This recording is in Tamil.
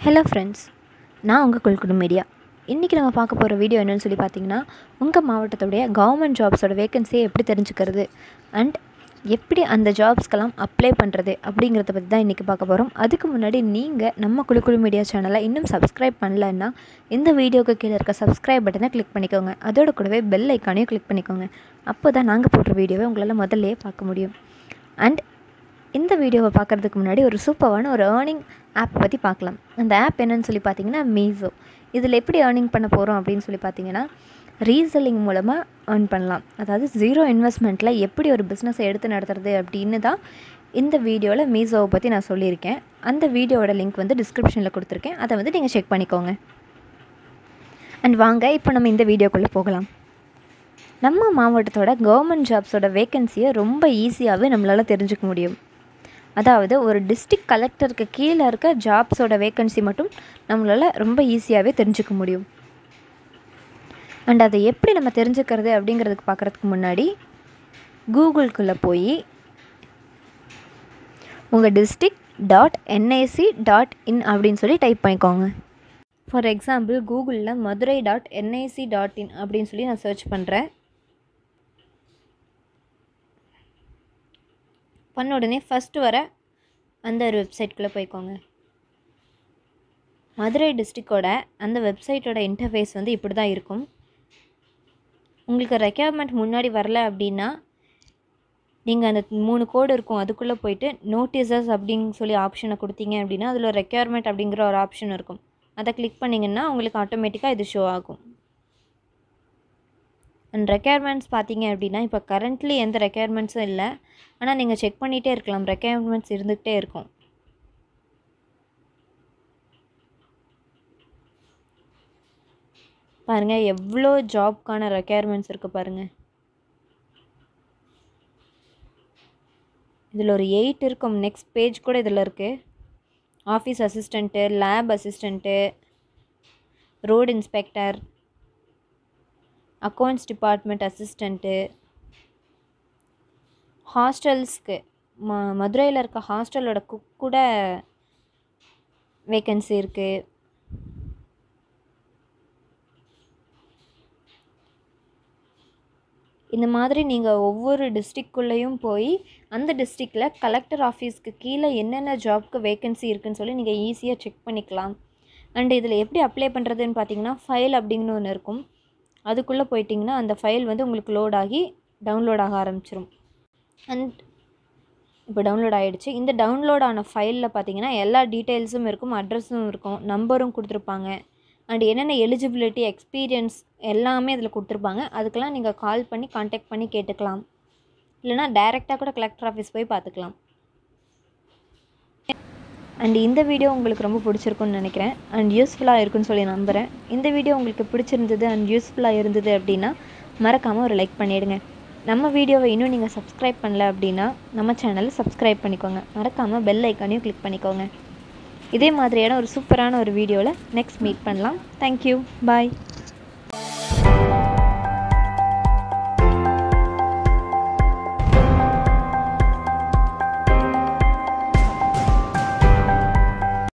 ஹலோ ஃப்ரெண்ட்ஸ் நான் உங்கள் குல்குடு மீடியா இன்றைக்கி நம்ம பார்க்க போகிற வீடியோ என்னென்னு சொல்லி பார்த்தீங்கன்னா உங்கள் மாவட்டத்துடைய கவர்மெண்ட் ஜாப்ஸோட வேகன்சியை எப்படி தெரிஞ்சுக்கிறது அண்ட் எப்படி அந்த ஜாப்ஸ்க்கெல்லாம் அப்ளை பண்ணுறது அப்படிங்கிறத பற்றி தான் இன்றைக்கி பார்க்க போகிறோம் அதுக்கு முன்னாடி நீங்கள் நம்ம குழுக்குழு மீடியா சேனலை இன்னும் சப்ஸ்கிரைப் பண்ணலன்னா இந்த வீடியோக்கு கீழே இருக்க சப்ஸ்கிரைப் பட்டனை கிளிக் பண்ணிக்கோங்க அதோட கூடவே பெல் ஐக்கானையும் கிளிக் பண்ணிக்கோங்க அப்போ தான் நாங்கள் போடுற வீடியோவை உங்களால் முதல்லையே பார்க்க முடியும் அண்ட் இந்த வீடியோவை பார்க்குறதுக்கு முன்னாடி ஒரு சூப்பரான ஒரு ஏர்னிங் ஆப் பற்றி பார்க்கலாம் அந்த ஆப் என்னன்னு சொல்லி பார்த்தீங்கன்னா மீசோ இதில் எப்படி ஏர்னிங் பண்ண போகிறோம் அப்படின்னு சொல்லி பார்த்தீங்கன்னா ரீசெல்லிங் மூலமாக ஏர்ன் பண்ணலாம் அதாவது ஜீரோ இன்வெஸ்ட்மெண்ட்டில் எப்படி ஒரு பிஸ்னஸை எடுத்து நடத்துறது அப்படின்னு தான் இந்த வீடியோவில் மீசோவை பற்றி நான் சொல்லியிருக்கேன் அந்த வீடியோவோட லிங்க் வந்து டிஸ்கிரிப்ஷனில் கொடுத்துருக்கேன் அதை வந்து நீங்கள் செக் பண்ணிக்கோங்க அண்ட் வாங்க இப்போ நம்ம இந்த வீடியோக்குள்ளே போகலாம் நம்ம மாவட்டத்தோட கவர்மெண்ட் ஜாப்ஸோட வேக்கன்சியை ரொம்ப ஈஸியாகவே நம்மளால் தெரிஞ்சுக்க முடியும் அதாவது ஒரு டிஸ்ட்ரிக்ட் கலெக்டருக்கு கீழே இருக்க ஜாப்ஸோட வேக்கன்சி மட்டும் நம்மளால் ரொம்ப ஈஸியாகவே தெரிஞ்சுக்க முடியும் அண்ட் அதை எப்படி நம்ம தெரிஞ்சுக்கிறது அப்படிங்கிறதுக்கு பார்க்குறதுக்கு முன்னாடி கூகுள்குள்ளே போய் உங்கள் district dot NIC dot in அப்படின்னு சொல்லி டைப் பண்ணிக்கோங்க ஃபார் எக்ஸாம்பிள் கூகுளில் Madurai dot NIC dot in அப்படின்னு சொல்லி நான் சர்ச் பண்ணுறேன் பண்ண உடனே ஃபஸ்ட்டு வர அந்த ஒரு வெப்சைட்குள்ளே போய்க்கோங்க மதுரை டிஸ்ட்ரிக்டோட அந்த வெப்சைட்டோட இன்டர்ஃபேஸ் வந்து இப்படி தான் இருக்கும் உங்களுக்கு ரெக்யர்மெண்ட் முன்னாடி வரல அப்படின்னா நீங்கள் அந்த மூணு கோடு இருக்கும் அதுக்குள்ளே போயிட்டு நோட்டீசஸ் அப்படின்னு சொல்லி ஆப்ஷனை கொடுத்தீங்க அப்படின்னா அதில் ஒரு ரெக்யர்மெண்ட் அப்படிங்கிற ஒரு ஆப்ஷன் இருக்கும் அதை கிளிக் பண்ணிங்கன்னா உங்களுக்கு ஆட்டோமேட்டிக்காக இது ஷோ ஆகும் அண்ட் ரெக்யர்மெண்ட்ஸ் பார்த்தீங்க அப்படின்னா இப்போ கரண்ட்லி எந்த ரெக்யர்மெண்ட்ஸும் இல்லை ஆனால் நீங்கள் செக் பண்ணிகிட்டே இருக்கலாம் ரெக்யர்மெண்ட்ஸ் இருந்துகிட்டே இருக்கும் பாருங்கள் எவ்வளோ ஜாப்க்கான ரெக்யர்மெண்ட்ஸ் இருக்குது பாருங்கள் இதில் ஒரு எயிட் இருக்கும் நெக்ஸ்ட் பேஜ் கூட இதில் இருக்குது office assistant lab assistant road inspector accounts department assistant ஹாஸ்டல்ஸ்க்கு ம மதுரையில் இருக்க ஹாஸ்டலோட குக் கூட வேக்கன்சி இருக்குது இந்த மாதிரி நீங்கள் ஒவ்வொரு டிஸ்ட்ரிக்குள்ளேயும் போய் அந்த டிஸ்ட்ரிக்டில் கலெக்டர் ஆஃபீஸ்க்கு கீழே என்னென்ன ஜாப்க்கு வேக்கன்சி இருக்குதுன்னு சொல்லி நீங்கள் ஈஸியாக செக் பண்ணிக்கலாம் அண்ட் இதில் எப்படி அப்ளை பண்ணுறதுன்னு பார்த்தீங்கன்னா ஃபைல் அப்படின்னு ஒன்று இருக்கும் அதுக்குள்ளே போயிட்டிங்கன்னா அந்த ஃபைல் வந்து உங்களுக்கு லோட் ஆகி டவுன்லோட் ஆக ஆரம்பிச்சிரும் அண்ட் இப்போ டவுன்லோட் ஆகிடுச்சு இந்த டவுன்லோட் ஆன ஃபைலில் பார்த்தீங்கன்னா எல்லா டீட்டெயில்ஸும் இருக்கும் அட்ரஸும் இருக்கும் நம்பரும் கொடுத்துருப்பாங்க அண்ட் என்னென்ன எலிஜிபிலிட்டி எக்ஸ்பீரியன்ஸ் எல்லாமே அதில் கொடுத்துருப்பாங்க அதுக்கெல்லாம் நீங்கள் கால் பண்ணி காண்டாக்ட் பண்ணி கேட்டுக்கலாம் இல்லைனா டைரெக்டாக கூட கலெக்டர் ஆஃபீஸ் போய் பார்த்துக்கலாம் அண்ட் இந்த வீடியோ உங்களுக்கு ரொம்ப பிடிச்சிருக்குன்னு நினைக்கிறேன் அண்ட் யூஸ்ஃபுல்லாக இருக்குன்னு சொல்லி நம்புகிறேன் இந்த வீடியோ உங்களுக்கு பிடிச்சிருந்தது அண்ட் யூஸ்ஃபுல்லாக இருந்தது அப்படின்னா மறக்காமல் ஒரு லைக் பண்ணிவிடுங்க நம்ம வீடியோவை இன்னும் நீங்கள் சப்ஸ்கிரைப் பண்ணல அப்படின்னா நம்ம சேனலை சப்ஸ்கிரைப் பண்ணிக்கோங்க மறக்காமல் பெல் ஐக்கானையும் கிளிக் பண்ணிக்கோங்க இதே மாதிரியான ஒரு சூப்பரான ஒரு வீடியோவில் நெக்ஸ்ட் மீட் பண்ணலாம் தேங்க்யூ பாய்